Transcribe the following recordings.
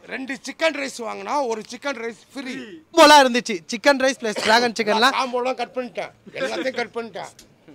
ரெண்டு chicken rice வாங்கினா ஒரு சிக்கன் ரைஸ் ஃப்ரீ போலாம் இருந்துச்சு சிக்கன் ரைஸ் ப்ளஸ் டிராகன் சிக்கன்லாம் காம்போலாம் கட் பண்ணிட்டேன் எல்லாத்தையும் கட் பண்ணிட்டேன்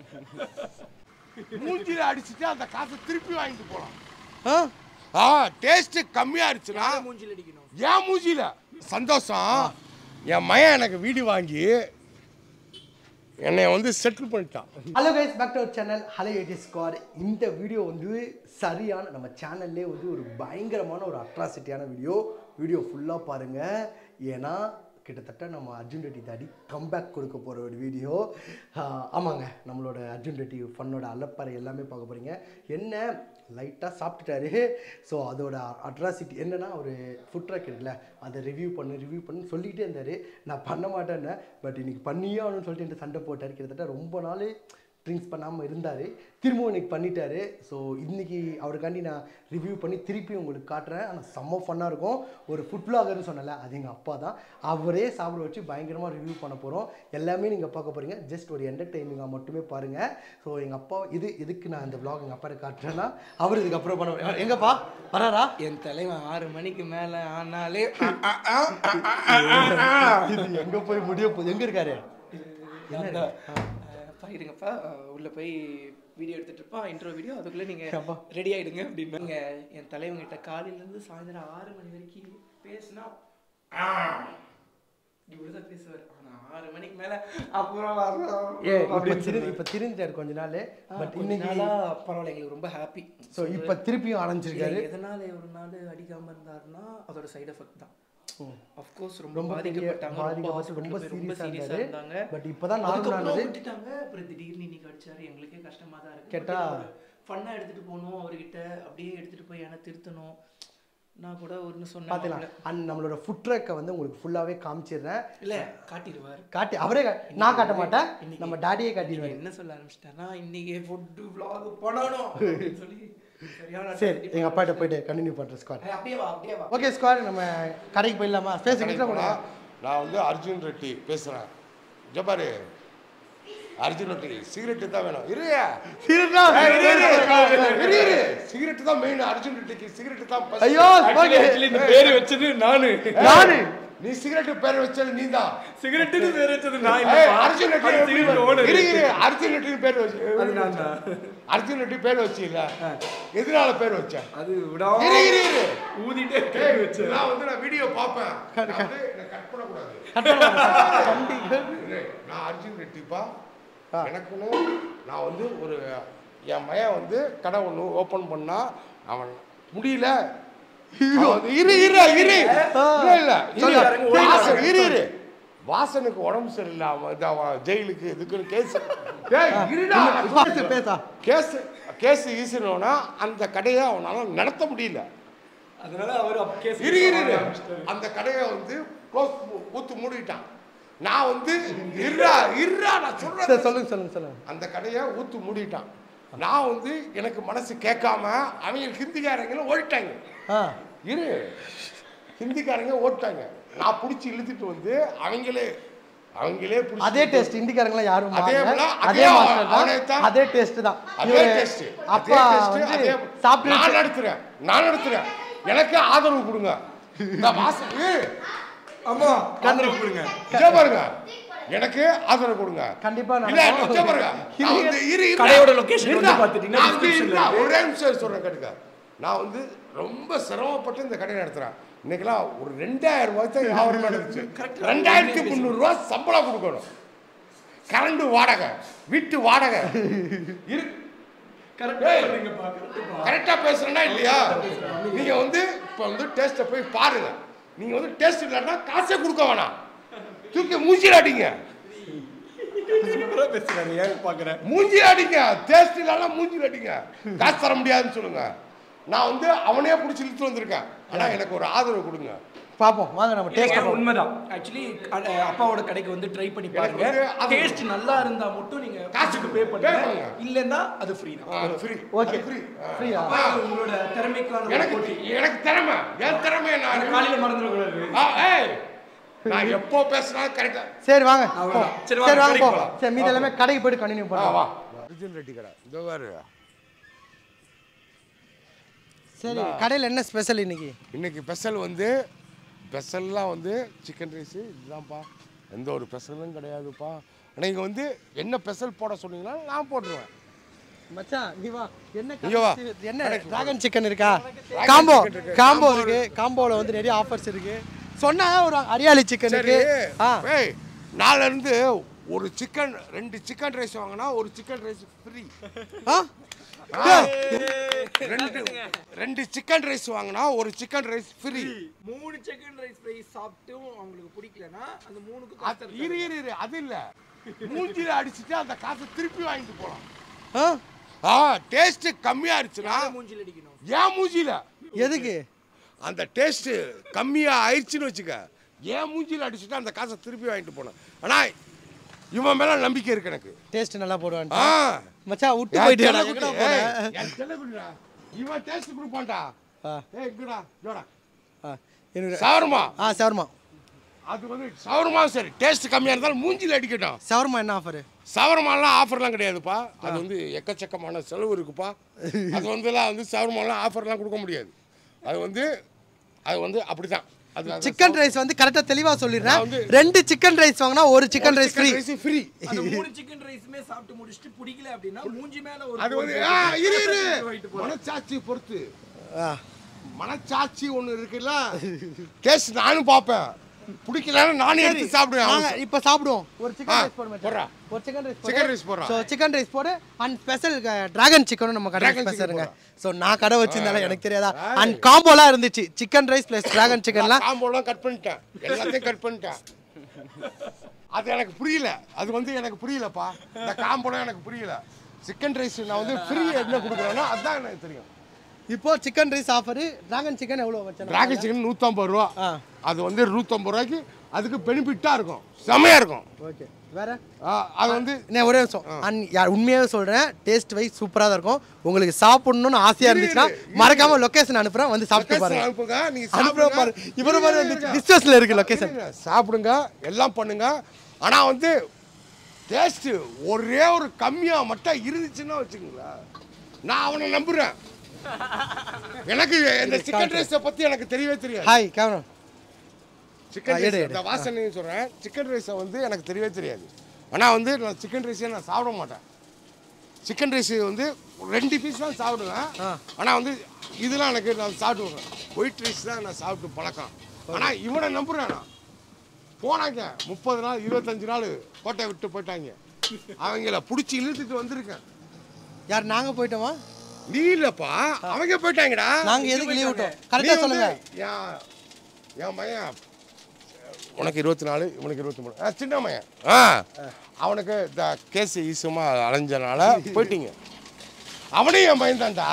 மூஞ்சில அடிச்சுட்டு அந்த காசை திருப்பி வாங்கிட்டு போலாம் ஆ ஆ டேஸ்ட் கம்மியா இருந்துச்சுன்னா ஏன் மூஞ்சில சந்தோஷம் என் மயன் எனக்கு வீடு வாங்கி என்னை வந்து செட்டில் பண்ணிட்டான் hello guys back to our channel hello eighty squad இந்த வீடியோ வந்து சரியான நம்ம சேனல்லே வந்து ஒரு பயங்கரமான ஒரு அட்ராசிட்டியான வீடியோ வீடியோ ஃபுல்லாக பாருங்கள் ஏன்னா கிட்டத்தட்ட நம்ம அர்ஜுன் ரெட்டி தாடி கம்பேக் கொடுக்க போகிற ஒரு வீடியோ ஆமாங்க நம்மளோட அர்ஜுன் ரெட்டி ஃபன்னோட அலப்பறை எல்லாமே பார்க்க போகிறீங்க என்ன லைட்டாக சாப்பிட்டுட்டாரு ஸோ அதோட அட்ராசிட்டி என்னன்னா ஒரு ஃபுட் ட்ரக் இருக்குல்ல அதை ரிவ்யூ பண்ணு ரிவ்யூ பண்ணு சொல்லிகிட்டே இருந்தார் நான் பண்ண மாட்டேன்னே பட் இன்னைக்கு பண்ணியே ஆகணும்னு சொல்லிட்டு என்கிட்ட சண்டை போட்டார் கிட்டத்தட்ட ரொம்ப நாள் ட்ரிங்க்ஸ் பண்ணாமல் இருந்தார் திரும்பவும் இன்னைக்கு பண்ணிட்டாரு ஸோ இன்னைக்கு அவருக்காண்டி நான் ரிவ்யூ பண்ணி திருப்பி உங்களுக்கு காட்டுறேன் ஆனால் செம்ம ஃபன்னாக இருக்கும் ஒரு ஃபுட் vloggerனு சொன்னல அது எங்கள் அப்பா தான் அவரே சாப்பிட வச்சு பயங்கரமாக ரிவ்யூ பண்ண போகிறோம் எல்லாமே நீங்கள் பார்க்க போகிறீங்க ஜஸ்ட் ஒரு என்டர்டெய்னிங்காக மட்டுமே பாருங்கள் ஸோ எங்கள் அப்பா இது எதுக்கு நான் இந்த vlog எங்கள் அப்பா காட்டுறேன்னா அவர் இதுக்கப்புறம் பண்ண எங்கப்பா வராரா என் தலைவன் ஆறு மணிக்கு மேல ஆனாலே இது எங்கே போய் முடிய போகுது எங்கே இருக்காரு அந்த, அஹ், அப்பா இருங்கப்பா அஹ், உள்ள போய் வீடியோ எடுத்துட்டு இருப்பான் இன்ட்ரோ வீடியோ அதுக்குள்ள நீங்க அப்பா. ரெடி ஆயிடுங்க அப்படின்னு நீங்க என் தலைவன் கிட்ட காலையில இருந்து சாயந்தரம் ஆறு மணி வரைக்கும் பேசினா இப்படிதான் பேசுவார் ஆனா ஆறு மணிக்கு மேல அப்புறம் வர்றோம் ஏ இப்போ அப்படின்னு திரு சொல்லுவாரு. இப்போ திருந்தாரு கொஞ்ச நாள் பட் கொஞ்ச இன்னைக்கு நாளா பரவாயில்ல எங்களுக்கு ரொம்ப ஹாப்பி ஸோ இப்போ திருப்பியும் ஆரம்பிச்சிருக்காரு எதனால ஒரு நாள் அடிக்காம இருந்தாருன்னா அதோட சைடு எஃபெக்ட் தான் அஃப்கோர்ஸ் ரொம்ப ரொம்ப பெரிய பாதிக்கப்பட்டாங்க ரொம்ப பாதிக்கப்பட்டு ரொம்ப hospital போய் ரொம்ப serious-ஆ சீரியஸா இருந்தாரு. இருந்தாங்க But இப்பதான் normal அதுக்கப்புறம் ஆனது. விட்டுட்டாங்க அப்புறம் திடீர்னு இன்னைக்கு அடிச்சாரு எங்களுக்கே கஷ்டமா தான் இருக்கு கேட்டா- ஃபன்னா எடுத்துட்டு போகணும் அவர்கிட்ட அப்படியே எடுத்துட்டு போய் என்ன திருத்தணும் நான் கூட ஒன்னு பார்த்துக்கலாம் சொன்னேன் அண்ட் நம்மளோட ஃபுட் ட்ரக்கை வந்து உங்களுக்கு ஃபுல்லாகவே காமிச்சிடுறேன் இல்ல காட்டிடுவார் காட்டி அவரே கா- நான் காட்ட மாட்டேன் இன்னைக்கு- நம்ம டாடியே நீங்க காட்டிடுவாரு என்ன சொல்ல ஆரம்பிச்சிட்டேன்னா இன்னைக்கு ஃபுட் vlog பண்ணணும் அப்படின்னு சொல்லி சரியான சரி எங்கள் அப்பாட்ட போயிட்டு கண்டினியூ பண்ணுறேன் ஸ்குவாட் ஏய், அப்படியே வா அப்படியே வா ஓகே ஸ்குவாட் நம்ம கடைக்கு போயிடலாமா ஸ்பேஸ் கிட்ட கூட நான் வந்து அர்ஜுன் ரெட்டி பேசுறேன் இங்க பாரு அர்ஜுன் ரெட்டி சிகரெட்டு தான் வேணும் இரு சிகரெட் தான் மெயின் அர்ஜுன் ரெட்டிக்கு சிகரெட் தான் first. ஐயோ okay. இந்த பேரு வச்சது நானு நானு நீ சிகரெட் பேர் வச்சது நீ தான் சிகரெட்டுன்னு பேர் வச்சது நான் அர்ஜுன் ரெட்டி அது எப்படி cigarette வரும்? owner. இரு, இரு, அர்ஜுன் ரெட்டி பேர் வச்சு அது நான் தான். அர்ஜுன் ரெட்டி பேர் வச்சீல எதனால பேர் வச்ச அது விடாம இரு இரு இரு ஊதிட்டே ஏய், வச்சேன் நான் வந்து நான் வீடியோ பார்ப்பேன் நான் வந்து இதை கட் பண்ணக்கூடாது இரு, நான் அர்ஜுன் ரெட்டிப்பா எனக்குன்னு நான் வந்து ஒரு என் மயன் வந்து கடை ஒன்று ஓப்பன் பண்ணா அவன் முடியல அவன் வந்து, இரு இரு இரு இல்ல இல்ல இரு. வாசன் இரு இரு வாசனுக்கு உடம்பு சரியில்லை அவன் இது அவன் ஜெயிலுக்கு இதுக்குன்னு கேஸ் டேய், இருடா பேசு பேசா கேஸ் கேஸ் ஈசனோன்னா அந்த கடையை அவனால நடத்த முடியல அதனால அவர் அப்ப கேஸ் இரு இரு இரு. அந்த கடையை வந்து க்ளோஸ் ஊத்து மூடிட்டான் நான் வந்து இருடா இருடா நான் சரி சொல்றேன் சொல்லுங்க சொல்லுங்க சொல்லுங்க அந்த கடையை ஊத்து மூடிட்டான் நான் வந்து எனக்கு மனசு கேட்காம அவங்க ஹிந்திக்காரங்களும் ஓடிட்டாங்க ஆ இரு ஹிந்திக்காரங்க ஓட்டாங்க நான் பிடிச்சி இழுத்துட்டு வந்து அவங்களே அவங்களே பிடிச்சி அதே டேஸ்ட் இந்திக்காரங்களாம் யாரும் அதே மாறல. போல, அதே அதே மாஸ்டர் அவனே தான் தான். அதே டேஸ்ட் தான் அதே இவரு டேஸ்ட் அப்பா வந்து சாப்பிட்டு நான் நடத்துறேன் நான் நடத்துறேன் எனக்கு ஆதரவு கொடுங்க இந்த மாசம் ஏய், அம்மா ஆதரவு கொடுங்க இங்க பாருங்க எனக்கு ஆதரவு கொடுங்க கண்டிப்பா இல்ல நடக்கும். இங்க பாருங்க நான் வந்து இரு இரு கடையோட location இருடா. வந்து பார்த்துட்டீங்கன்னா நான் வந்து description ல இருடா, ஒரே நிமிஷம் சொல்றேன் கேட்டுக்க நான் வந்து ரொம்ப சிரமப்பட்டு இந்த கடையை நடத்துறேன் இன்னைக்கெல்லாம் ஒரு ரெண்டாயிரம் ரூபாய் தான் வியாபாரம் நடந்துச்சு ரெண்டாயிரத்தி முந்நூறு ரூபாய் சம்பளம் கொடுக்கணும் கரண்ட் வாடகை வீட்டு வாடகை இரு கரெக்டா பேசுறேன்னா இல்லையா நீங்க வந்து இப்ப வந்து டேஸ்ட்டை போய் பாருங்க நீங்க வந்து டேஸ்ட் இல்லைன்னா காசே கொடுக்க வேணாம் தூக்கி மூஞ்சில அடிங்க சூப்பரா பேசுறாரு ஏன் பாக்குறேன் மூஞ்சில அடிங்க டேஸ்ட் இல்லைன்னா மூஞ்சில அடிங்க காசு தர முடியாதுன்னு சொல்லுங்க நான் வந்து அவனே பிடிச்சி இழுத்து வந்திருக்கேன் ஆனா எனக்கு ஒரு ஆதரவு கொடுங்க பாப்போம் வாங்க நம்ம டேஸ்ட் டேஸ்ட் உண்மைதான் ஆக்சுவலி அப்பாவோட கடைக்கு வந்து ட்ரை பண்ணி பாருங்க வந்து அது- டேஸ்ட் நல்லா இருந்தா மட்டும் நீங்க காசுக்கு காசுக்கு பே pay பண்ணுங்க பண்ணுங்க. இல்லன்னா அது ஃப்ரீ தான் ஃப்ரீ ஓகே ஃப்ரீ ஃப்ரீயா அப்பா, உங்களோட திறமைக்கான எனக்கு போட்டி எனக்கு திறமை என் திறமையை நான் காலையில மறந்துடக்கூடாது ஆ, ஏய், நான் எப்போ பேசினாலும் கரெக்டா சரி வாங்க அவ்வளவுதான். போ. சரி, சரி வாங்க, வாங்க கடைக்கு போ போலாம். சரி மீதி எல்லாமே கடைக்கு போயிட்டு கண்டினியூ வா பண்ணலாம் வா அர்ஜுன் ரெட்டி கடை இந்த பாரு சரி கடையில் என்ன ஸ்பெஷல் இன்னைக்கு இன்னைக்கு ஸ்பெஷல் வந்து ஸ்பெஷல்லாம் வந்து சிக்கன் ரைஸு இதுதான்ப்பா எந்த ஒரு ஸ்பெஷலும் கிடையாதுப்பா நீங்கள் வந்து என்ன ஸ்பெஷல் போட சொன்னீங்கன்னா நான் போட்டுருவேன் மச்சான் நீ வா என்ன இங்க வா. காசு- என்ன டிராகன் சிக்கன் இருக்கா காம்போ chicken இருக்கு. காம்போ இருக்கு காம்போல வந்து நிறைய ஆஃபர்ஸ் இருக்கு சொன்னா ஒரு அரியாலி சிக்கன் சரி இருக்கு ஆ ஏய் நாளைல இருந்து ஒரு சிக்கன் ரெண்டு சிக்கன் ரைஸ் வாங்கினா ஒரு சிக்கன் ரைஸ் ஃப்ரீ ஆ ரெண்டு ரெண்டு சிக்கன் ரைஸ் வாங்கினா ஒரு சிக்கன் ரைஸ் ஃப்ரீ மூணு சிக்கன் ரைஸ் ஃப்ரை சாப்பிட்டும் அவங்களுக்கு பிடிக்கலனா அந்த மூணுக்கு அது இரு இரு இரு அது இல்ல மூஞ்சில அடிச்சுட்டு அந்த காசை திருப்பி வாங்கிட்டு போலாம் ஆ ஆ டேஸ்ட் கம்மியா இருந்துச்சுன்னா மூஞ்சில் அடிக்கணும் ஏன் மூஞ்சில எதுக்கு அந்த டேஸ்ட் கம்மியா ஆயிடுச்சுன்னு வச்சுக்க ஏன் மூஞ்சில அடிச்சுட்டு அந்த காசை திருப்பி வாங்கிட்டு போனேன் ஆனா இவன் மேல நம்பிக்கை இருக்கு எனக்கு டேஸ்ட் நல்லா போடுவான் ஆ மச்சான் விட்டு என் போயிட்டியாடா செல்லக்குட்டி, எங்கடா போன ஏய், என் செல்லக்குட்டிடா. இவன் டேஸ்ட் கொடுப்பான்டா ஆ ஏய் இங்கடா ஜோடா ஆ எனக்கு சவர்மா ஆ சவர்மா அது வந்து சவர்மா சரி டேஸ்ட் கம்மியா இருந்தாலும் மூஞ்சில அடிக்கட்டும் சவர்மா என்ன ஆஃபர் சவர்மாலாம் ஆஃபர்லாம் கிடையாதுப்பா அது வந்து எக்கச்சக்கமான செலவு இருக்குப்பா அது வந்துலாம் வந்து சவர்மாலாம் ஆஃபர்லாம் கொடுக்க முடியாது அது வந்து அது வந்து அப்படிதான் அது அது சிக்கன் ரைஸ் வந்து கரெக்டா தெளிவா சொல்லிடுறேன் நான் வந்து- ரெண்டு சிக்கன் ரைஸ் வாங்கினா ஒரு சிக்கன் ரைஸ் ஃப்ரீ ஃப்ரீ அந்த மூணு சிக்கன் ரைஸுமே சாப்பிட்டு முடிச்சுட்டு பிடிக்கல அப்படின்னா மூஞ்சி மேல ஒரு அது வந்து ஆ, இரு இரு மனச்சாட்சி பொறுத்து மனச்சாட்சி ஒண்ணு இருக்குல்ல டேஸ்ட் நானும் பார்ப்பேன் பிடிக்கலன்னா நானும் எடுத்து சாப்பிடுவேன் நாங்க இப்ப சாப்பிடுவோம் ஒரு ஆ, சிக்கன் ரைஸ் போடு மச்சான் போடுறா. ஒரு சிக்கன் ரைஸ் சிக்கன் ரைஸ் போடுறா ஸோ சிக்கன் ரைஸ் போடு அண்ட் ஸ்பெஷல் டிராகன் சிக்கனும் நம்ம கடை Dragon chicken ஸ்பெஷலுங்க போடுறா. ஸோ நான் கடை வச்சிருந்தாலும் எனக்கு தெரியாதா அண்ட் காம்போலாம் இருந்துச்சு சிக்கன் ரைஸ் ப்ளஸ் டிராகன் சிக்கன்லாம் காம்போலாம் கட் பண்ணிட்டேன் எல்லாத்தையும் கட் பண்ணிட்டேன் அது எனக்கு புரியல அது வந்து எனக்கு புரியலப்பா இந்த காம்போலாம் எனக்கு புரியல சிக்கன் ரைஸ் நான் வந்து ஃப்ரீ என்ன கொடுக்குறேன்னா அதுதான் எனக்கு தெரியும் இப்போ chicken rice offer dragon chicken எவ்வளோ வச்சேன் டிராகன் சிக்கன் நூற்றம்பது ரூபா ஆ அது வந்து நூற்றம்பது ரூபாய்க்கு அதுக்கு பெனிஃபிட்டாக இருக்கும் செமையா இருக்கும் ஓகே வேற ஆ, அது வந்து நான் ஒரே நிமிஷம் அண்ட் யார் உண்மையாகவே சொல்கிறேன் டேஸ்ட் வைஸ் சூப்பராக தான் இருக்கும் உங்களுக்கு சாப்பிடணும்னு ஆசையாக இருந்துச்சுன்னா மறக்காம லொக்கேஷன் அனுப்புகிறேன் வந்து சாப்பிட்டு பாருங்க அனுப்புங்க நீங்க அனுப்புற சாப்பிடுங்க பாரு இவர மாதிரி வந்து டிஸ்டன்ஸில் இருக்கு லொக்கேஷன் இருங்க, சாப்பிடுங்க எல்லாம் பண்ணுங்க ஆனா வந்து டேஸ்ட் ஒரே ஒரு கம்மியா மட்டும் இருந்துச்சுன்னா வச்சுக்கோங்களேன் நான் அவனை நம்புறேன் எனக்கு இந்த சிக்கன் ரைஸை பத்தி எனக்கு தெரியவே தெரியாது ஹாய் கேமரா சிக்கன் ஆ, எடு, ரைஸ் எடு. இந்த வாசனையும் சொல்றேன் சிக்கன் ரைஸை வந்து எனக்கு தெரியவே தெரியாது ஆனா வந்து நான் சிக்கன் ரைஸே நான் சாப்பிட மாட்டேன் சிக்கன் ரைஸ் வந்து ரெண்டு பீஸ் தான் சாப்பிடுவேன் ஆனா வந்து இதெல்லாம் எனக்கு நான் சாப்பிடுவேன் ஒயிட் ரைஸ் தான் நான் சாப்பிட்டு பழக்கம் ஆனா இவனை நம்புறேன் நான் போனாங்க முப்பது நாள் இருபத்தஞ்சு நாள் கோட்டையை விட்டு போயிட்டாங்க அவங்கள பிடிச்சி இழுத்துட்டு வந்திருக்கேன் யார் நாங்கள் போயிட்டோமா நீ இல்லப்பா அவங்க போயிட்டாங்கடா நாங்கள் எதுக்கு லீவ் விட்டோம் நீ கரெக்டாக வந்து சொல்லுங்க என் என் மயன் உனக்கு இருபத்தி நாலு இவனுக்கு இருபத்தி மூணு ஆ சின்ன மயன் ஆ அவனுக்கு இந்த கேஸ் ஈஸுமா அலைஞ்சனால போயிட்டீங்க அவனையும் என் மயன் தான்டா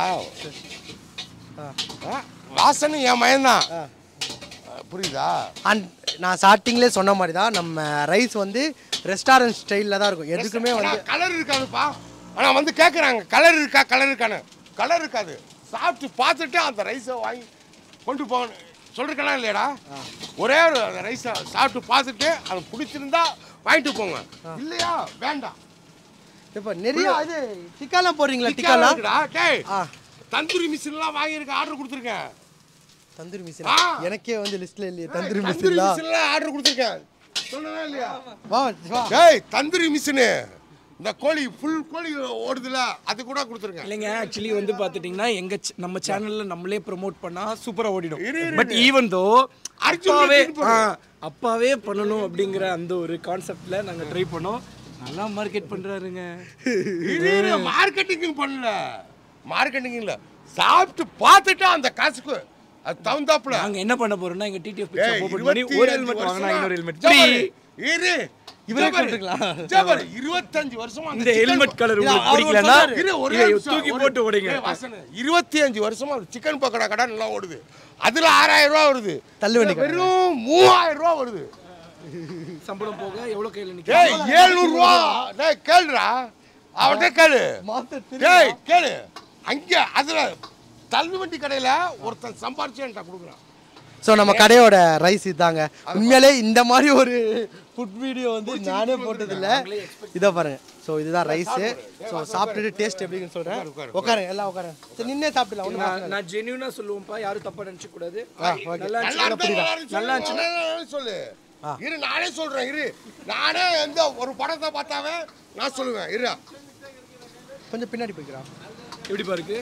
வாசனும் என் மயன் தான் புரியுதா அண்ட் நான் ஸ்டார்டிங்லேயே சொன்ன மாதிரி தான் நம்ம ரைஸ் வந்து ரெஸ்டாரண்ட் ஸ்டைலில் தான் இருக்கும் எதுக்குமே வந்து கலர் இருக்காதுப்பா ஆனா வந்து கேட்குறாங்க கலர் இருக்கா கலர் இருக்கான்னு கலர் இருக்காது சாப்பிட்டு பார்த்துட்டு அந்த ரைஸை வாங்கி கொண்டு போகணும் சொல்லிருக்கனா இல்லையாடா ஒரே ஒரு அந்த ரைஸை சாப்பிட்டு பார்த்துட்டு அது பிடிச்சிருந்தா வாங்கிட்டு போங்க இல்லையா வேண்டாம் இப்போ நிறைய இது டிக்காலாம் போடுறீங்களா டிக்காலாம் டிக்காலாம் இருக்குடா டேய் ஆ தந்தூரி மிஷின்லாம் வாங்கியிருக்க ஆர்டர் கொடுத்துருக்கேன் தந்தூரி மிஷின் ஆ. எனக்கே வந்து லிஸ்ட்ல இல்லையே தந்தூரி தந்தூரி மிஷின்லாம் மிஷின்லாம் ஆர்டர் கொடுத்துருக்கேன் சொன்னா இல்லையா வா வா டேய் தந்தூரி மிஷினு இந்த கோழி ஃபுல் கோழி ஓடுதுல அது கூட கொடுத்துருக்கேன் இல்லைங்க ஆக்சுவலி வந்து பார்த்துட்டிங்கன்னா எங்க ch- நம்ம சேனல்ல நம்மளே ப்ரோமோட் பண்ணா சூப்பரா ஓடிடும் இரு, இரு, பட் ஈவன் தோ அர்ஜுன் அப்பாவே ரெட்டின்னு போடு. ஆ, அப்பாவே பண்ணணும் அப்படிங்கிற அந்த ஒரு கான்செப்ட்ல நாங்க ட்ரை பண்ணோம் நல்லா மார்க்கெட் பண்றாருங்க இது மார்க்கெட்டிங் பண்ணல மார்க்கெட்டிங் இல்ல சாப்பிட்டு பார்த்துட்டு அந்த காசுக்கு அது தகுந்தாப்புல நாங்க என்ன பண்ண போறோம்னா எங்க டிடிஎஃப் ஏய், ஓபன் பண்ணி இருபத்தி ஒரு அஞ்சு ஹெல்மெட் வாங்கினா வருஷமா- இன்னொரு ஹெல்மெட் ஜபாரு, ஃப்ரீ இரு இவரே ஜபாரு, கூப்பிட்டுக்கலாம். ஜபாரு, இருபத்தஞ்சு வருஷமா அந்த இந்த chicken- ஹெல்மெட் கலர் இல்ல, உங்களுக்கு அவர் பிடிக்கலன்னா சொன்னாரு. இரு, ஒரே இதை நிமிஷம், தூக்கி ஒரு- போட்டு ஓடுங்க ஏய், வாசனு, இருபத்தி அஞ்சு வருஷமா சிக்கன் பக்கோடா கடை நல்லா ஓடுது அதுல ஆறாயிரம் ரூபா வருது தள்ளுவண்டி இதுல வெறும் மூவாயிரம் ரூபா வருது சம்பளம் போக எவ்வளவு கையில ஏய் நிக்க ஏழ்நூறு ரூபா டேய் கேளுடா அவன்கிட்ட கேளு மாத்த டேய் கேளு அங்க அதுல தள்ளுவண்டி கடையில ஒருத்தன் சம்பாரிச்சு என்கிட்ட கொடுக்குறான் ஸோ நம்ம கடையோட ரைஸ் இதாங்க உண்மையிலே இந்த மாதிரி ஒரு ஃபுட் வீடியோ வந்து நானே போட்டதில்ல இதை பாருங்க ஸோ இதுதான் ரைஸு ஸோ சாப்பிட்டுட்டு டேஸ்ட் எப்படின்னு சொல்கிறேன் உட்காருங்க எல்லாம் உட்காருங்க சரி நின்னே சாப்பிடலாம் ஒன்றும் நான் நான் ஜென்யூனா சொல்லுவேன்ப்பா யாரும் தப்பா நினைச்ச கூடாது okay. நல்லா நல்லா இருந்துச்சு இருந்தா நல்லா இருந்துச்சு. நல்லா இருந்துச்சு சொல்லு இரு நானே சொல்றேன் இரு நானே எந்த ஒரு படத்தை பார்த்தாவே நான் சொல்லுவேன் இரு கொஞ்சம் பின்னாடி போய்க்கிறான் எப்படிப்பா இருக்கு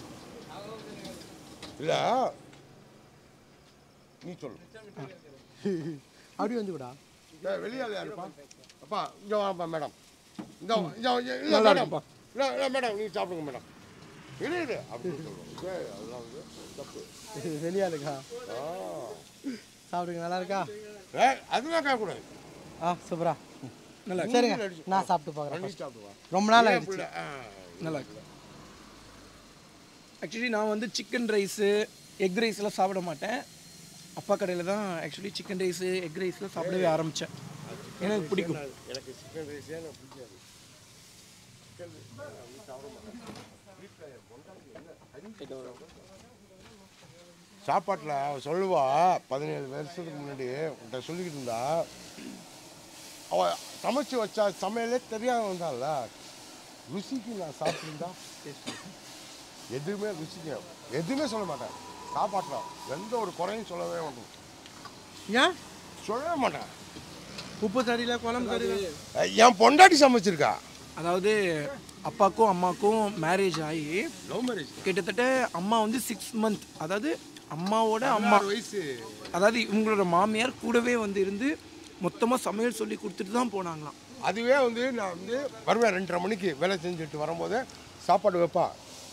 இல்ல நீ சொல்லு அப்படியே வந்து விடா ஏய், வெளியாள் யாருப்பா அப்பா இங்க வாப்பா மேடம் இந்த இந்த இல்ல நல்லா மேடம் இருக்குப்பா. இல்ல இல்ல மேடம் நீங்க சாப்பிடுங்க மேடம் இரு இரு அப்படின்னு சொல்லுவோம் ஏய், அதெல்லாம் வந்து தப்பு வெளியாளுக்கா ஆ. சாப்பிடுங்க நல்லா இருக்கா ஏய், அதுவே கேட்கக்கூடாது ஆ சூப்பரா நல்லா சரிங்க நான் சாப்பிட்டு பார்க்குறேன் நீ சாப்பிடுவா ரொம்ப நாள் ஏன் ஆயிடுச்சு புள்ள? ஆ. நல்லா இருக்கு ஆக்சுவலி நான் வந்து சிக்கன் ரைஸு எக் ரைஸ்லாம் சாப்பிட மாட்டேன் அப்பா கடையில் தான் ஆக்சுவலி சிக்கன் ரைஸு எக் ரைஸ்லாம் சாப்பிடவே ஆரம்பித்தேன் எனக்கு பிடிக்கும் எனக்கு சிக்கன் ரைஸே எனக்கு பிடிக்காது சாப்பாட்டில் அவ சொல்லுவா பதினேழு வருஷத்துக்கு முன்னாடி உன்கிட்ட சொல்லிக்கிட்டு இருந்தா அவ சமைச்சு வச்சா சமையலே தெரியாம வந்தால ருசிக்கு நான் சாப்பிட்டுருந்தா எதுவுமே ருசிக்கு எதுவுமே சொல்ல மாட்டேன் சாப்பாட்டில் எந்த ஒரு குறையும் சொல்லவே மாட்டேன் ஏன் சொல்லவே மாட்டேன் உப்பு சரியில்லை குழம்பு சரியில்லை என் பொண்டாட்டி சமைச்சிருக்கா அதாவது அப்பாக்கும் அம்மாக்கும் மேரேஜ் ஆகி லவ் மேரேஜ் கிட்டத்தட்ட அம்மா வந்து சிக்ஸ் மந்த் அதாவது அம்மாவோட அம்மா வயசு அதாவது இவங்களோட மாமியார் கூடவே வந்து இருந்து மொத்தமாக சமையல் சொல்லி கொடுத்துட்டு தான் போனாங்களாம் அதுவே வந்து நான் வந்து வருவேன் ரெண்டரை மணிக்கு வேலை செஞ்சுட்டு வரும்போது சாப்பாடு வைப்பா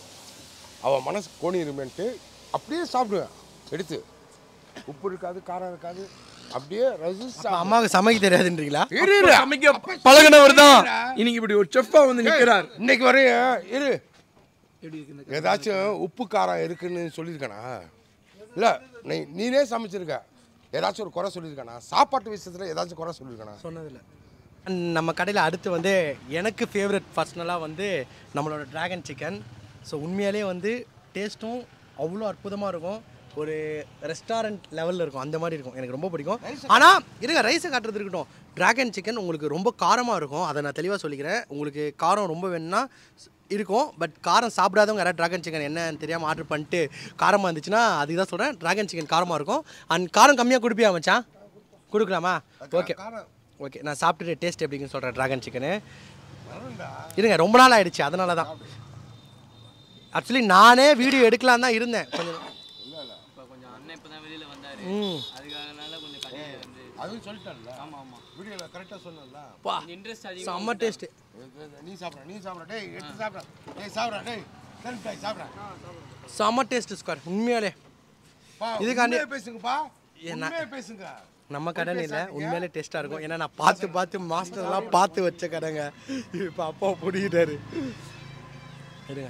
அவள் மனசு கோணிருமேன்ட்டு அப்படியே சாப்பிடுவேன் எடுத்து உப்பு இருக்காது காரம் இருக்காது அப்படியே ரசிச்சு அப்ப அம்மாவுக்கு சமைக்க தெரியாதுன்றீங்களா இரு, இரு. சமைக்க பழகினவர் தான் இன்னைக்கு இப்படி ஒரு செஃப்பா வந்து நிற்கிறார் இன்னைக்கு வரையும் இரு எப்படி இருக்கு இந்த ஏதாச்சும் உப்பு காரம் இருக்குன்னு சொல்லியிருக்கேனா இல்லை நீ நீனே சமைச்சிருக்க ஏதாச்சும் ஒரு குறை சொல்லியிருக்கானா சாப்பாட்டு விஷயத்தில் ஏதாச்சும் குறை சொல்லியிருக்கானா சொன்னதில்ல நம்ம கடையில் அடுத்து வந்து எனக்கு ஃபேவரட் பர்சனலாக வந்து நம்மளோட டிராகன் சிக்கன் ஸோ உண்மையாலே வந்து டேஸ்ட்டும் அவ்வளோ அற்புதமாக இருக்கும் ஒரு ரெஸ்டாரண்ட் லெவலில் இருக்கும் அந்த மாதிரி இருக்கும் எனக்கு ரொம்ப பிடிக்கும் ஆனால் இருங்க ரைஸை காட்டுறது இருக்கட்டும் டிராகன் சிக்கன் உங்களுக்கு ரொம்ப காரமாக இருக்கும் அதை நான் தெளிவாக சொல்லிக்கிறேன் உங்களுக்கு காரம் ரொம்ப வேணும்னா இருக்கும் பட் காரம் சாப்பிடாதவங்க யாராவது டிராகன் சிக்கன் என்னன்னு தெரியாமல் ஆர்டர் பண்ணிட்டு காரமாக இருந்துச்சுன்னா அதுக்கு தான் சொல்கிறேன் டிராகன் சிக்கன் காரமாக இருக்கும் அண்ட் காரம் கம்மியாக கொடுப்பியா மச்சான் கொடுக்கலாமா ஓகே காரம் ஓகே நான் சாப்பிட்டுட்டு டேஸ்ட் எப்படின்னு சொல்கிறேன் டிராகன் சிக்கனு இருங்க ரொம்ப நாள் ஆயிடுச்சு அதனால தான் ஆக்சுவலி நானே வீடியோ எடுக்கலாம் தான் இருந்தேன் கொஞ்சம் இப்போ கொஞ்சம் அண்ணன் இப்போ தான் வெளியில் வந்தார் ம் அதுக்காகனால கொஞ்சம் கடையை வந்து அதுவும் சொல்லிட்டேன்ல ஆமாம் ஆமாம் வீடியோவில் கரெக்டாக சொன்னல பா இன்ட்ரெஸ்ட் அதிகம் செம்ம டேஸ்ட்டு நீ சாப்பிட்ற நீ சாப்பிட்ற டேய் எடுத்து சாப்பிட்ற டேய் சாப்பிட்ற டேய் செல்ஃப் டேய் சாப்பிட்ற செம்ம டேஸ்ட் ஸ்கொயர் உண்மையாலே பா இதுக்காண்டி- உண்மையை பேசுங்கப்பா என்ன? உண்மையை பேசுங்க நம்ம கடைன்னு இல்லை உண்மையாலே டேஸ்ட்டாக இருக்கும் ஏன்னா நான் பார்த்து பார்த்து மாஸ்டர்லாம் பார்த்து வச்ச கடைங்க இப்போ அப்பா பிடிக்கிட்டாரு இருங்க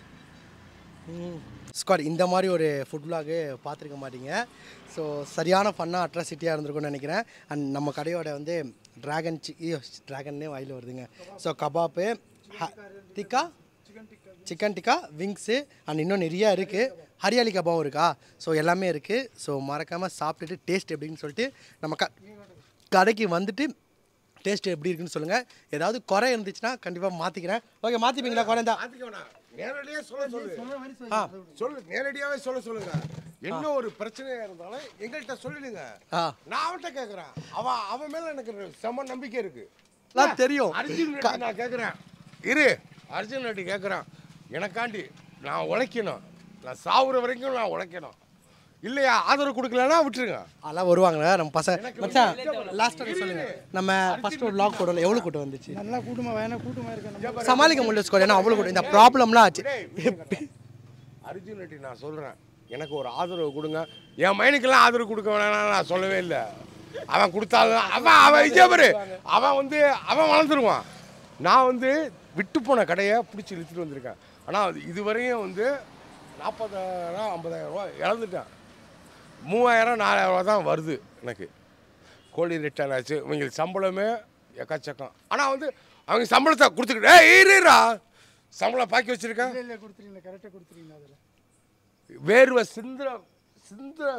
ஸ்கார் இந்த மாதிரி ஒரு ஃபுட் vlog பார்த்துருக்க மாட்டீங்க ஸோ சரியான ஃபன்னாக அட்ராசிட்டியாக இருந்திருக்கும்னு நினைக்கிறேன் அண்ட் நம்ம கடையோட வந்து ட்ராகன் சி ட்ராகன்னே வாயில் வருதுங்க so kebab tikka chicken tikka wings and இன்னும் நிறையா இருக்குது ஹரியாலி கபாவும் இருக்கா ஸோ எல்லாமே இருக்குது ஸோ மறக்காமல் சாப்பிட்டுட்டு டேஸ்ட் எப்படின்னு சொல்லிட்டு நம்ம க கடைக்கு வந்துட்டு டேஸ்ட் எப்படி இருக்குன்னு சொல்லுங்கள் ஏதாவது குறை இருந்துச்சுன்னா கண்டிப்பாக மாற்றிக்கிறேன் ஓகே மாற்றிப்பீங்களா குறை இருந்தா மாத்திக்க வேணாம் நேரடியாக சொல்ல சொல்லு ஆ சொல்லு நேரடியாகவே சொல்ல சொல்லுங்க என்ன ஒரு பிரச்சனையா இருந்தாலும் எங்கள்கிட்ட சொல்லிடுங்க ஆ நான் அவன்கிட்ட கேட்குறேன் அவன் அவன் மேல எனக்கு செம்ம நம்பிக்கை இருக்கு எல்லாம் தெரியும் அர்ஜுன் ரெட்டி நான் கேட்குறேன் இரு அர்ஜுன் ரெட்டி கேட்குறேன் எனக்காண்டி நான் உழைக்கணும் நான் சாவுற வரைக்கும் நான் உழைக்கணும் இல்லையா ஆதரவு கொடுக்கலன்னா விட்டுருங்க அதெல்லாம் வருவாங்க நம்ம பசங்க மச்சான் லாஸ்ட்டாக சொல்லுங்க நம்ம ஃபர்ஸ்ட் ஒரு லாக் போடல எவ்வளோ கூட்டம் வந்துச்சு நல்லா கூட்டமா வேணா கூட்டமா இருக்க சமாளிக்க முடியல ஸ்கோர் ஏன்னா அவ்வளோ கூட்டம் இந்த ப்ராப்ளம்லாம் ஆச்சு அர்ஜுன் ரெட்டி நான் சொல்கிறேன் எனக்கு ஒரு ஆதரவு கொடுங்க என் மைனுக்கெல்லாம் ஆதரவு கொடுக்க வேணாம்னு நான் சொல்லவே இல்லை அவன் கொடுத்தாலும் அவன் அவன் விஜயபரு அவன் வந்து அவன் வளர்ந்துருவான் நான் வந்து விட்டு போன கடையை பிடிச்சி இழுத்துட்டு வந்திருக்கேன் ஆனால் இதுவரையும் வந்து நாற்பதாயிரம் ஐம்பதாயிரம் ரூபா இழந்துட்டேன் மூவாயிரம் நாலாயிரம் ரூபா தான் வருது எனக்கு கோழி ரிட்டர்ன் ஆச்சு இவங்களுக்கு சம்பளமே எக்கச்சக்கம் ஆனால் வந்து அவங்க சம்பளத்தை கொடுத்துக்கிட்டு ஏய் இருடா சம்பளம் பாக்கி வச்சிருக்கேன் இல்ல கொடுத்துறீங்களா கரெக்டா கொடுத்துறீங்களா அதுல வேர்வை சிந்துற சிந்துற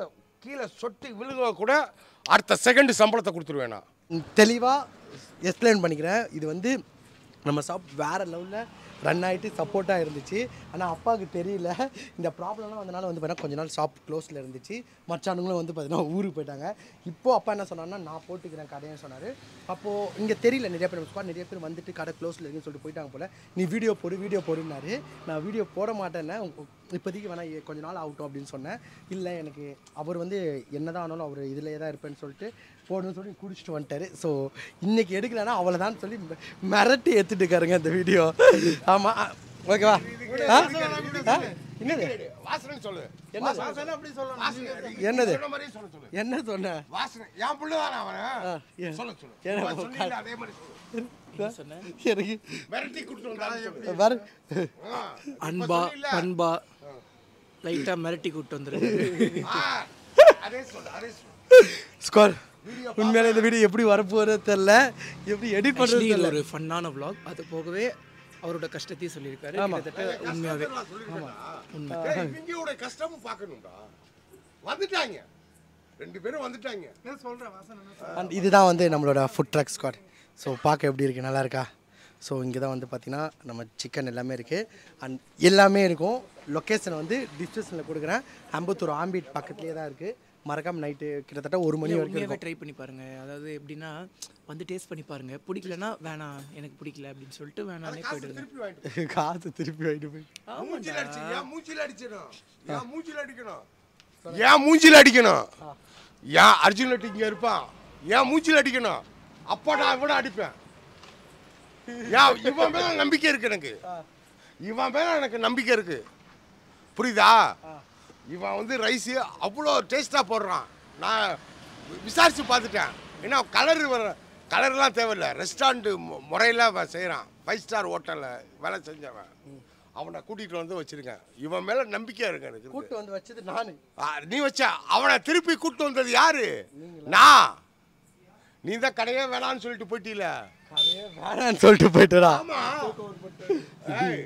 கீழே சொட்டி விழுக கூட அடுத்த செகண்ட் சம்பளத்தை கொடுத்துருவேன் நான் தெளிவாக எக்ஸ்பிளைன் பண்ணிக்கிறேன் இது வந்து நம்ம ஷாப் வேறு லெவலில் ரன் ஆகிட்டு சப்போர்ட்டாக இருந்துச்சு ஆனால் அப்பாவுக்கு தெரியல இந்த ப்ராப்ளம்லாம் வந்தனால வந்து பார்த்தீங்கன்னா கொஞ்ச நாள் ஷாப் க்ளோஸில் இருந்துச்சு மச்சானுங்களும் வந்து பார்த்தீங்கன்னா ஊருக்கு போயிட்டாங்க இப்போது அப்பா என்ன சொன்னார்னா நான் போட்டுக்கிறேன் கடைன்னு சொன்னார் அப்போது இங்கே தெரியல நிறைய பேர் ஸ்குவாட் நிறைய பேர் வந்துட்டு கடை க்ளோஸில் இருக்குன்னு சொல்லிட்டு போயிட்டாங்க போல் நீ வீடியோ போடு வீடியோ போடுனாரு நான் வீடியோ போட மாட்டேன்னு இப்போதைக்கு வேணா இ- கொஞ்ச நாள் ஆகட்டும் அப்படின்னு சொன்னேன் இல்லை எனக்கு அவர் வந்து என்னதான் ஆனாலும் அவர் இதிலே தான் இருப்பேன்னு சொல்லிட்டு போடணும்னு சொல்லி குடிச்சிட்டு வந்துட்டாரு ஸோ இன்னைக்கு எடுக்கலைன்னா அவ்வளோதான் சொல்லி மி- மிரட்டி எடுத்துட்டு இருக்காருங்க இந்த வீடியோ ஆமாம் ஓகேவா ஆ? ஆ? என்னது வாசனை சொல்லு என்னது வாசனை என்னது சொன்ன மாதிரியே சொல்ல சொல்லு என்ன சொன்ன வாசனை என் புள்ள தானே அவன் ஏன்? சொல்ல சொல்லு ஏன் அவன் சொன்னீங்களே அதே மாதிரி சொல்லு எனக்கு மிரட்டி கூட்டு வந்தாலும் வர அன்பா பண்பா லைட்டாக மிரட்டி கூப்பிட்டு வந்துருக்கு அதே சொல்லு அதே சொல்லு ஸ்கோர் உண்மையிலே இந்த வீடியோ எப்படி வரப்போகிறது தெரில எப்படி எடிட் பண்ணுறது Actually, இது தெரியல ஒரு ஃபன்னான vlog அது போகவே அவரோட கஷ்டத்தையும் சொல்லியிருக்காரு கிட்டத்தட்ட உண்மையாகவே உண்மை டேய், இவங்களோட கஷ்டமும் பார்க்கணும்டா வந்துட்டாங்க ரெண்டு பேரும் வந்துட்டாங்க அண்ட் இதுதான் வந்து நம்மளோட ஃபுட் ட்ரக் ஸ்குவாட் ஸோ பார்க்க எப்படி இருக்குது நல்லா இருக்கா ஸோ இங்கே தான் வந்து பார்த்தீங்கன்னா நம்ம சிக்கன் எல்லாமே இருக்குது அண்ட் எல்லாமே இருக்கும் லொக்கேஷனை வந்து டிஸ்கிரிப்ஷனில் கொடுக்குறேன் அம்பத்தூர் ஆம்பிட் பக்கத்துலேயே தான் இருக்குது மறக்காம நைட்டு கிட்டத்தட்ட ஒரு மணி வரைக்கும் உண்மையாகவே ட்ரை பண்ணி பாருங்க அதாவது எப்படின்னா வந்து டேஸ்ட் பண்ணி பாருங்க பிடிக்கலனா வேணாம் எனக்கு பிடிக்கல அப்படின்னு சொல்லிட்டு வேணானே போயிடுங்க திருப்பி வாங்கிட்டு இருக்கும் காசு திருப்பி வாங்கிட்டு போய் மூஞ்சில அடிச்சு ஏன் மூஞ்சில அடிச்சணும் ஏன் மூஞ்சில அடிக்கணும் ஏன் மூஞ்சில அடிக்கணும் ஏன் அர்ஜுன் ரெட்டி இங்க இருப்பான் ஏன் மூஞ்சில அடிக்கணும் அப்பா நான் இவனை அடிப்பேன் ஏன் இவன் மேல நம்பிக்கை இருக்கு எனக்கு இவன் மேல எனக்கு நம்பிக்கை இருக்கு புரியுதா இவன் வந்து ரைஸ் அவ்வளோ டேஸ்டா போடுறான் நான் விசாரிச்சு பார்த்துட்டேன் ஏன்னா கலர் வர கலர்லாம் தேவையில்லை ரெஸ்டாரண்ட் முறையில் அவன் செய்கிறான் ஃபைவ் ஸ்டார் ஹோட்டலில் வேலை செஞ்சவன் அவனை கூட்டிகிட்டு வந்து வச்சிருக்கேன் இவன் மேலே நம்பிக்கை இருக்கு எனக்கு இருக்கு. கூட்டு வந்து வச்சது நான் ஆ, நீ வச்ச அவனை திருப்பி கூட்டு வந்தது யாரு நான் நீ தான் கடையே வேணான்னு சொல்லிட்டு போயிட்டீல வேணான்னு சொல்லிட்டு போயிட்டுடா ஆமா ஏய்,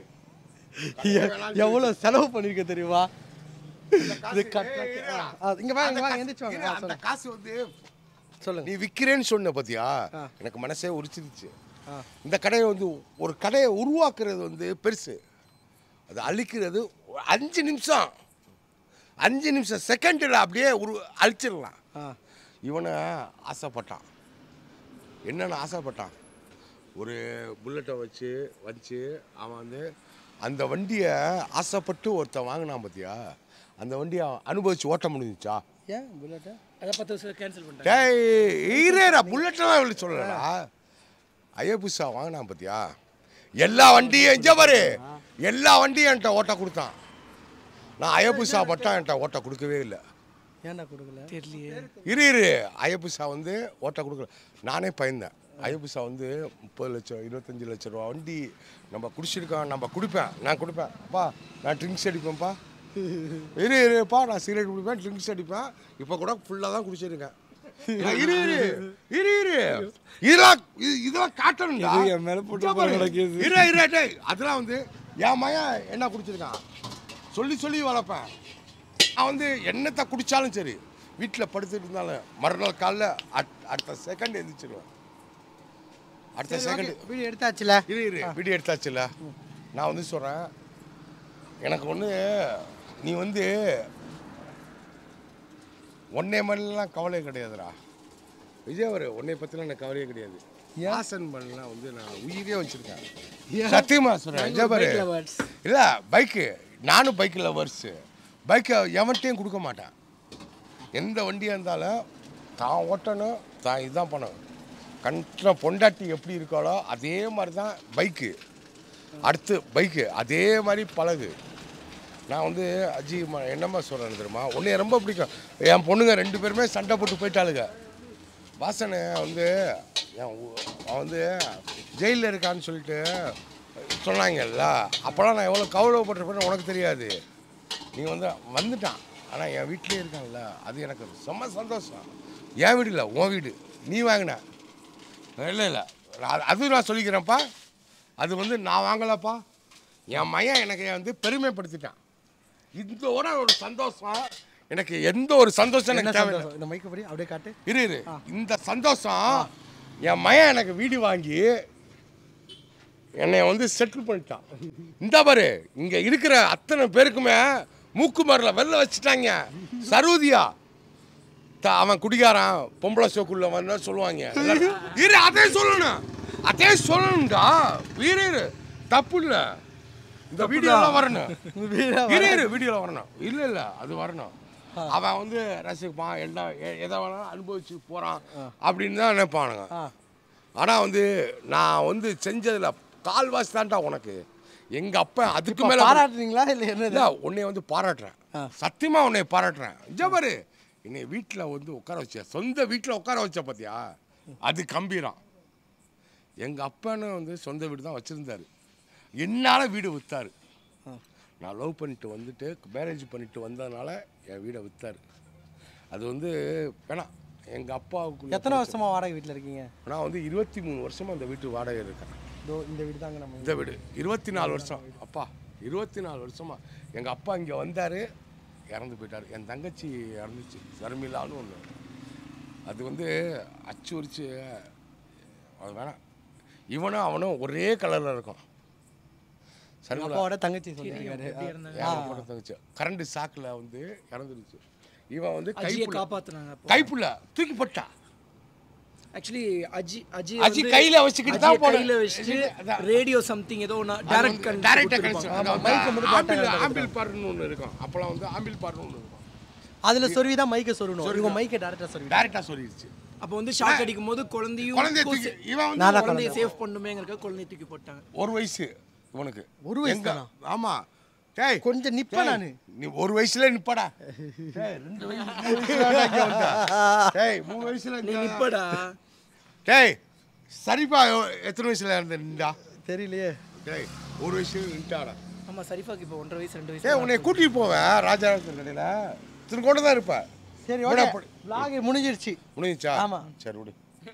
எவ்வளோ செலவு பண்ணியிருக்க தெரியுமா இது காசு, கட் ஏய், இருடா. இங்கே வாங்க இங்க அந்த வாங்க காசு- எந்திரிச்சு வாங்க இரு, ஆ, அந்த சொல்லுங்க காசு வந்து சொல்லுங்க நீ விற்கிறேன்னு சொன்ன பாத்தியா எனக்கு மனசே உரிச்சிருச்சு இந்த கடையை வந்து ஒரு கடையை உருவாக்குறது வந்து பெருசு அது அழிக்கிறது ஒரு அஞ்சு நிமிஷம் அஞ்சு நிமிஷம் செகண்டில் அப்படியே உரு அழிச்சிடலாம் ஆ இவனை ஆசைப்பட்டான் என்னென்ன ஆசைப்பட்டான் ஒரு புல்லட்டை வச்சு வச்சு அவன் வந்து அந்த வண்டியை ஆசைப்பட்டு ஒருத்தன் வாங்கினான் பார்த்தியா அந்த வண்டியை அனுபவிச்சு ஓட்ட முடிஞ்சுச்சா ஏன் புல்லட்டு அதை பத்து வருஷம் கேன்சல் பண்ணிட்டேன் டேய் ஈரேடா புல்லட்டெல்லாம் இவ்வளோ சொல்லலடா ஐயபுசா வாங்கினான் பார்த்தியா எல்லா வண்டியும் இங்கே பாரு எல்லா வண்டியும் என்கிட்ட ஓட்ட கொடுத்தான் நான் அயபுசா மட்டும் என்கிட்ட ஓட்ட கொடுக்கவே இல்லை ஏன்டா கொடுக்கல தெரியலையே இரு இரு அயபுசா வந்து ஓட்ட கொடுக்கல நானே பயந்தேன் அயபுசா வந்து முப்பது லட்சம் இருபத்தஞ்சி லட்ச ரூபா வண்டி நம்ம குடிச்சிருக்கோம் நம்ம குடிப்பேன் நான் குடிப்பேன் அப்பா நான் ட்ரிங்க்ஸ் அடிப்பேன்ப்பா இரு இருப்பா நான் சிகரெட் குடிப்பேன் ட்ரிங்க்ஸ் அடிப்பேன் இப்போ கூட ஃபுல்லாக தான் குடிச்சிருக்கேன் நான் இரு இரு இரு இரு இதெல்லாம் இது- இதெல்லாம் காட்டணும்டா இது என் மேல போட்டு இங்க பாரு. போடுற case. இரு இரு டேய் அதெல்லாம் வந்து என் மகன் என்ன குடிச்சிருக்கான் சொல்லி சொல்லி வளர்ப்பேன் நான் வந்து என்னத்தை குடித்தாலும் சரி வீட்டில் படுத்துட்டு இருந்தாலும் மறுநாள் காலைல அட்- அடுத்த செகண்ட் எந்திரிச்சிருவேன் அடுத்த செகண்ட் வீடியோ எடுத்தாச்சுல இரு இரு வீடியோ எடுத்தாச்சுல்ல நான் வந்து சொல்கிறேன் எனக்கு ஒன்று நீ வந்து உன்னை மாதிரிலாம் கவலையே கிடையாதுடா விஜய் ஒரு உன்னை பற்றிலாம் எனக்கு கவலையே கிடையாது ஹாசன் பண்ணலாம் வந்து நான் உயிரே வச்சுருக்கேன் சத்தியமா சொல்கிறேன் விஜய் பாரு இல்லை பைக்கு நானும் பைக் லவர்ஸு பைக்கை எவன்ட்டையும் கொடுக்க மாட்டேன் எந்த வண்டியாக இருந்தாலும் தான் ஓட்டணும் தான் இதுதான் பண்ணணும் கண்ட பொண்டாட்டி எப்படி இருக்காளோ அதே மாதிரி தான் பைக்கு அடுத்து பைக்கு அதே மாதிரி பழகு நான் வந்து அஜி ம- என்னம்மா சொல்கிறேன் தெரியுமா உன்னைய ரொம்ப பிடிக்கும் என் பொண்ணுங்க ரெண்டு பேருமே சண்டை போட்டு போயிட்டாளுங்க வாசனை வந்து என் ஊ- அவன் வந்து ஜெயிலில் இருக்கான்னு சொல்லிட்டு சொன்னாங்கல்ல அப்போலாம் நான் எவ்வளோ கௌரவப்பட்டிருப்பேன்னு உனக்கு தெரியாது நீ வந்து வந்துட்டான் ஆனால் என் வீட்டிலே இருக்கான்ல அது எனக்கு செம்ம சந்தோஷம் என் வீடு இல்லை உன் வீடு நீ வாங்கின இல்லை இல்லை அது- அதுவும் நான் சொல்லிக்கிறேன்ப்பா அது வந்து நான் வாங்கலப்பா என் மையன் எனக்கு வந்து பெருமைப்படுத்திட்டான் இதோட ஒரு சந்தோஷம் எனக்கு எந்த ஒரு சந்தோஷம் என்ன எனக்கு தேவையில்லை சந்தோஷம் இந்த மைக்கு படி அப்படியே காட்டு இரு இரு இந்த சந்தோஷம் என் மயன் எனக்கு வீடு வாங்கி என்னை வந்து செட்டில் பண்ணிட்டான் இந்த பாரு இங்க இருக்கிற அத்தனை பேருக்குமே மூக்கு மரில் வெளில வச்சுட்டாங்க சரூதியா த- அவன் குடிகாரன் பொம்பளை சோக்குள்ள வந்தா சொல்லுவாங்க எல்லாரும், இரு அதே சொல்லணும் அதே சொல்லணும்டா இரு இரு தப்பு இல்லை இந்த வீடியோலாம் வரணும் இரு இரு வீடியோவில் வரணும் இல்லை இல்லை அது வரணும் அவன் வந்து ரசிப்பான் எல்லாம் எ- எதை வேணாலும் அனுபவிச்சு போகிறான் அப்படின்னு தான் நினைப்பானுங்க ஆனால் வந்து நான் வந்து செஞ்சதில் கால்வாசி தான்டா உனக்கு எங்கள் அப்பா அதுக்கு மேலே பாராட்டுறீங்களா இல்லை என்னது இல்லை உன்னை வந்து பாராட்டுறேன் சத்தியமாக உன்னை பாராட்டுறேன் இங்க பாரு என்னை வீட்டில் வந்து உட்கார வச்ச சொந்த வீட்டில் உட்கார வச்ச பார்த்தியா அது கம்பீரம் எங்கள் அப்பான்னு வந்து சொந்த வீடு தான் வச்சுருந்தாரு என்னால் வீடு விற்றாரு நான் லவ் பண்ணிட்டு வந்துட்டு மேரேஜ் பண்ணிட்டு வந்ததுனால என் வீடை விற்றாரு அது வந்து வேணாம் எங்கள் அப்பாவுக்கு எத்தனை வருஷமா வாடகை வீட்டில் இருக்கீங்க நான் வந்து இருபத்தி மூணு வருஷமாக அந்த வீட்டு வாடகை இருக்கேன் இதோ இந்த வீடு தாங்க நம்ம இந்த வீடு இருபத்தி நாலு வருஷம் அப்பா இருபத்தி நாலு வருஷமா எங்கள் அப்பா இங்கே வந்தார் இறந்து போயிட்டார் என் தங்கச்சி இறந்துச்சு சர்மிலான்னு ஒன்று அது வந்து அச்சு உரிச்சு அது வேணாம் இவனும் அவனும் ஒரே கலரில் இருக்கும் சர்மிளா அப்பாவோட தங்கச்சி சொல்லியிருக்காரு ஏகப்பட்ட தங்கச்சி கரண்ட் சாக்கில் வந்து இறந்துருச்சு இவன் வந்து அஜியை கைப்புள்ள காப்பாத்துனாங்க அப்போ கைப்புள்ள தூக்கி போட்டா ஆக்சுவலி அஜி அஜி அஜி வந்து கையில வச்சுக்கிட்டு தான் அஜியை போன- கையில வச்சுட்டு அதான். ரேடியோ சம்திங் ஏதோ ஒன்று டேரக்ட் டைரக்ட் கனெக்ஷன் ஆம்பிள் ஆம்பிள் பார்னு ஒன்று இருக்கும் அப்போலாம் வந்து ஆம்பிள் பார்னு ஒன்று இருக்கும் அதுல சொருவி தான் மைக்கை சொருகணும் இவங்க மைக்கை டேரக்டா சொருவி டைரக்டாக சொல்லிடுச்சு அப்போ வந்து ஷாக் அடிக்கும் போது குழந்தையும் குழந்தைய தூக்கி இவன் வந்து நான் தான் குழந்தைய சேவ் பண்ணுமேங்கிறக்க குழந்தைய தூக்கி போட்டாங்க ஒரு வயசு இவனுக்கு ஒரு வயசு எங்க தானா? ஆமா டேய் கொஞ்சம் நிப்ப டேய், நானு நீ ஒரு வயசுல நிப்படா டேய் ரெண்டு வயசு மூணு வயசுல இங்க வந்த டேய் மூணு வயசுல நீ இங்க நிப்படா டேய் சரிப்பா எத்தனை வயசுல இருந்த நின்றா தெரியலையே டேய் ஒரு வயசுல நின்ட்டாடா ஆமா சரிஃபாக்கு இப்போ ஒன்றரை வயசு ரெண்டு டேய் வயசு உன்னை கூட்டிட்டு போவேன் ராஜாராஜன் கடையில திருக்கோண்டு தான் இருப்ப சரி விட ஓகே அப்படி- vlog முடிஞ்சிருச்சு முடிஞ்சுச்சா ஆமா. சரி விடு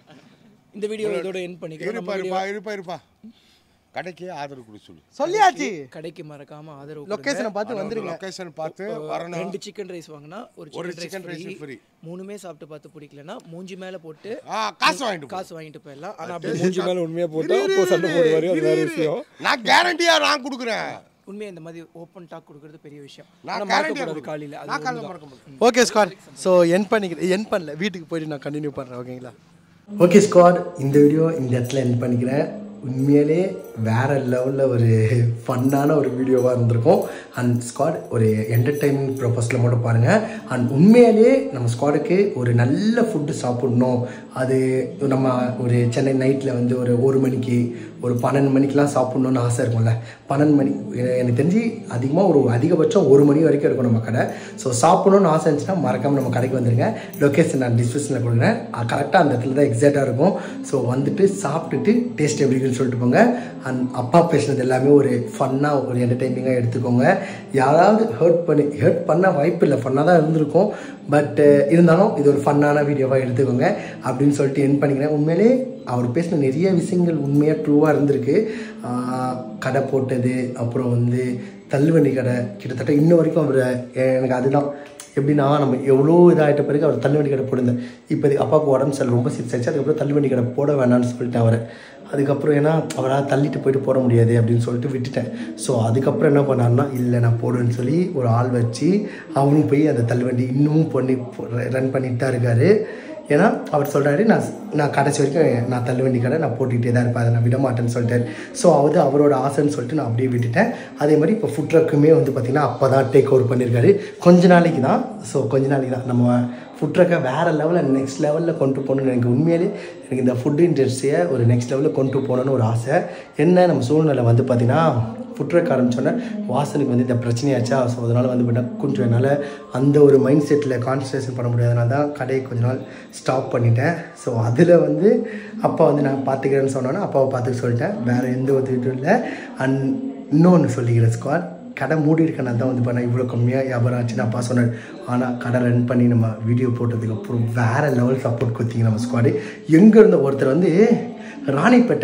இந்த வீடியோ இதோட என் பண்ணிக்கிறோம் இருப்பா நம்ம இருப்பா இருப்பா இருப்பா கடைக்கு ஆதரவு கொடு சொல்லு சொல்லியாச்சு கடைக்கு மறக்காம ஆதரவு லொகேஷனை பார்த்து வந்துருங்க லொகேஷன் பார்த்து கொடுங்க. வரணும் ரெண்டு சிக்கன் ரைஸ் வாங்கினா ஒரு ஒரு chicken chicken rice rice free free. மூணுமே சாப்பிட்டு பார்த்து பிடிக்கலனா மூஞ்சி மேல போட்டு ஆ காசு வாங்கிட்டு போ. காசு வாங்கிட்டு போயிடலாம் ஆனா அப்படி மூஞ்சி மேல உண்மையா போட்டா அப்போ சண்டை போடுவாரு அது வேற விஷயம் நான் கேரண்டியா நான் கொடுக்குறேன் உண்மையா இந்த மாதிரி ஓப்பன் டாக் கொடுக்கறது பெரிய விஷயம் நான் ஆனா கேரண்டியா மறக்கக்கூடாது காலையில அது நான் காலைல ஒண்ணுதான். மறக்க மாட்டேன் ஓகே ஸ்குவாட் ஸோ என் பண்ணிக்கிறேன் என் பண்ணல வீட்டுக்கு போயிட்டு நான் கண்டினியூ பண்ணுறேன் ஓகேங்களா ஓகே ஸ்குவாட் இந்த வீடியோ இந்த இடத்துல என் பண்ணிக்கிறேன் உண்மையிலே வேற லெவலில் ஒரு ஃபன்னான ஒரு வீடியோவாக இருந்திருக்கும் அண்ட் ஸ்குவாட் ஒரு என்டர்டைன்மெண்ட் ப்ரொபஸில் மட்டும் பாருங்கள் அண்ட் உண்மையிலே நம்ம ஸ்குவாடுக்கு ஒரு நல்ல ஃபுட்டு சாப்பிடணும் அது நம்ம ஒரு சென்னை நைட்டில் வந்து ஒரு ஒரு மணிக்கு ஒரு பன்னெண்டு மணிக்கெலாம் சாப்பிட்ணுன்னு ஆசை இருக்கும்ல பன்னெண்டு மணி எ- எனக்கு தெரிஞ்சு அதிகமாக ஒரு அதிகபட்சம் ஒரு மணி வரைக்கும் இருக்கும் நம்ம கடை ஸோ சாப்பிடணும்னு ஆசை இருந்துச்சுன்னா மறக்காமல் நம்ம கடைக்கு வந்துருங்க லொக்கேஷன் நான் டிஸ்கிரிப்ஷனில் கொடுக்குறேன் கரெக்டாக அந்த இடத்துல தான் எக்ஸாக்டாக இருக்கும் ஸோ வந்துட்டு சாப்பிட்டுட்டு டேஸ்ட் எப்படி இருக்குன்னு சொல்லிட்டு போங்க அண்ட் அப்பா பேசுனது எல்லாமே ஒரு ஃபன்னாக ஒரு என்டர்டைனிங்காக எடுத்துக்கோங்க யாராவது ஹர்ட் பண்ணி ஹர்ட் பண்ண வாய்ப்பு இல்லை ஃபன்னாக தான் இருந்திருக்கும் பட் இருந்தாலும் இது ஒரு ஃபன்னான வீடியோவாக எடுத்துக்கோங்க அப்படின்னு சொல்லிட்டு என் பண்ணிக்கிறேன் உண்மையிலே அவர் பேசின நிறைய விஷயங்கள் உண்மையாக ட்ரூவாக இருந்திருக்கு ஆஹ் கடை போட்டது அப்புறம் வந்து தள்ளுவண்டி கடை கிட்டத்தட்ட இன்ன வரைக்கும் அவர் எனக்கு அதுதான் எப்படின்னா நம்ம எவ்வளோ இதாகிட்ட பிறகு அவர் தள்ளுவண்டி கடை போட்டிருந்தேன் இப்போ அப்பாவுக்கு உடம்பு சரி ரொம்ப சீரியஸ் ஆச்சு அதுக்கப்புறம் தள்ளுவண்டி கடை போட வேணாம்னு சொல்லிட்டேன் அவரை அதுக்கப்புறம் ஏன்னா அவரால் தள்ளிட்டு போயிட்டு போட முடியாது அப்படின்னு சொல்லிட்டு விட்டுட்டேன் ஸோ அதுக்கப்புறம் என்ன பண்ணாருன்னா இல்லை நான் போடுவேன்னு சொல்லி ஒரு ஆள் வச்சு அவனும் போய் அந்த தள்ளுவண்டி இன்னமும் பண்ணி ரன் பண்ணிட்டு தான் இருக்காரு ஏன்னா அவர் சொல்கிறாரு நான் நான் கடைசி வரைக்கும் நான் தள்ளுவண்டி கடை நான் போட்டுக்கிட்டே தான் இருப்பேன் அதை நான் விட மாட்டேன்னு சொல்லிட்டாரு ஸோ அது அவரோட ஆசைன்னு சொல்லிட்டு நான் அப்படியே விட்டுட்டேன் அதே மாதிரி இப்போ ஃபுட் ட்ரக்குமே வந்து பார்த்திங்கன்னா அப்போ தான் டேக் ஓவர் பண்ணியிருக்காரு கொஞ்ச நாளைக்கு தான் ஸோ கொஞ்ச நாளைக்கு தான் நம்ம ஃபுட் ட்ரக்கை வேறு லெவலில் நெக்ஸ்ட் லெவலில் கொண்டு போகணுன்னு எனக்கு உண்மையிலே எனக்கு இந்த ஃபுட் இண்டஸ்ட்ரியை ஒரு நெக்ஸ்ட் லெவலில் கொண்டு போகணுன்னு ஒரு ஆசை என்ன நம்ம சூழ்நிலை வந்து பார்த்திங்கன்னா ஃபுட் ட்ரக் ஆரம்பிச்சோன்னே வாசனுக்கு வந்து இந்த பிரச்சனையாச்சா ஸோ அதனால் வந்து பார்த்தீங்கன்னா கொஞ்சம் என்னால் அந்த ஒரு மைண்ட் செட்டில் கான்சன்ட்ரேஷன் பண்ண முடியாதனால தான் கடையை கொஞ்ச நாள் ஸ்டாப் பண்ணிட்டேன் ஸோ அதில் வந்து அப்பா வந்து நான் பார்த்துக்கிறேன்னு சொன்னோன்னே அப்பாவை பார்த்துக்க சொல்லிட்டேன் வேறு எந்த ஒரு இதுவும் இல்லை அண்ட் இன்னொன்று சொல்லிக்கிறேன் ஸ்குவாட் கடை மூடி இருக்கனால தான் வந்து பண்ண இவ்வளோ கம்மியாக வியாபாரம் ஆச்சுன்னு அப்பா சொன்னார் ஆனால் கடை ரன் பண்ணி நம்ம வீடியோ போட்டதுக்கு அப்புறம் வேறு லெவல் சப்போர்ட் கொடுத்தீங்க நம்ம ஸ்குவாடு எங்கே இருந்த ஒருத்தர் வந்து ராணிப்பேட்டை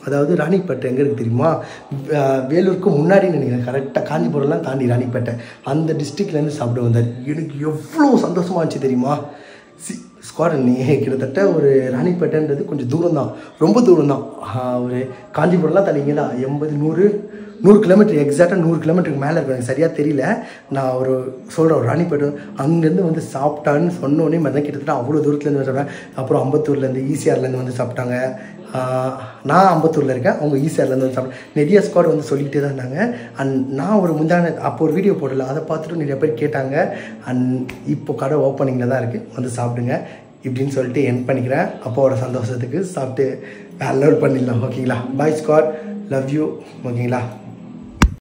அதாவது ராணிப்பேட்டை எங்கே இருக்குது தெரியுமா வே- வேலூருக்கு முன்னாடி நினைக்கிறேன் கரெக்டாக காஞ்சிபுரம்லாம் தாண்டி ராணிப்பேட்டை அந்த டிஸ்ட்ரிக்ட்லேருந்து சாப்பிட வந்தார் எனக்கு எவ்வளோ சந்தோஷமா இருந்துச்சு தெரியுமா சி ஸ்குவாட் நீ கிட்டத்தட்ட ஒரு ராணிப்பேட்டைன்றது கொஞ்சம் தூரம் தான் ரொம்ப தூரம் தான் ஒரு காஞ்சிபுரம்லாம் தள்ளிங்களா எண்பது நூறு நூறு கிலோமீட்டர் எக்ஸாக்டாக நூறு கிலோமீட்டருக்கு மேலே இருக்கும் எனக்கு சரியாக தெரியல நான் ஒரு சொல்கிறேன் ஒரு ராணிப்பேட்டை அங்கேருந்து வந்து சாப்பிட்டான்னு சொன்னோடனே மாதிரி கிட்டத்தட்ட அவ்வளோ தூரத்துலேருந்து வந்து சாப்பிட்டேன் அப்புறம் அம்பத்தூர்லேருந்து ஈசிஆர்லேருந்து வந்து சாப்பிட்டாங்க ஆஹ் நான் அம்பத்தூரில் இருக்கேன் அவங்க ஈசிஆர்லேருந்து வந்து சாப்பிட்டேன் நிறைய ஸ்குவாட் வந்து சொல்லிக்கிட்டே தான் இருந்தாங்க அண்ட் நான் ஒரு முந்தான அப்போ ஒரு வீடியோ போடல அதை பார்த்துட்டு நிறைய பேர் கேட்டாங்க அண்ட் இப்போ கடை ஓப்பனிங்கில் தான் இருக்குது வந்து சாப்பிடுங்க இப்படின்னு சொல்லிட்டு என் பண்ணிக்கிறேன் அப்பாவோட சந்தோஷத்துக்கு சாப்பிட்டு வேலை பண்ணிடலாம் ஓகேங்களா பாய் ஸ்குவாட் லவ் யூ ஓகேங்களா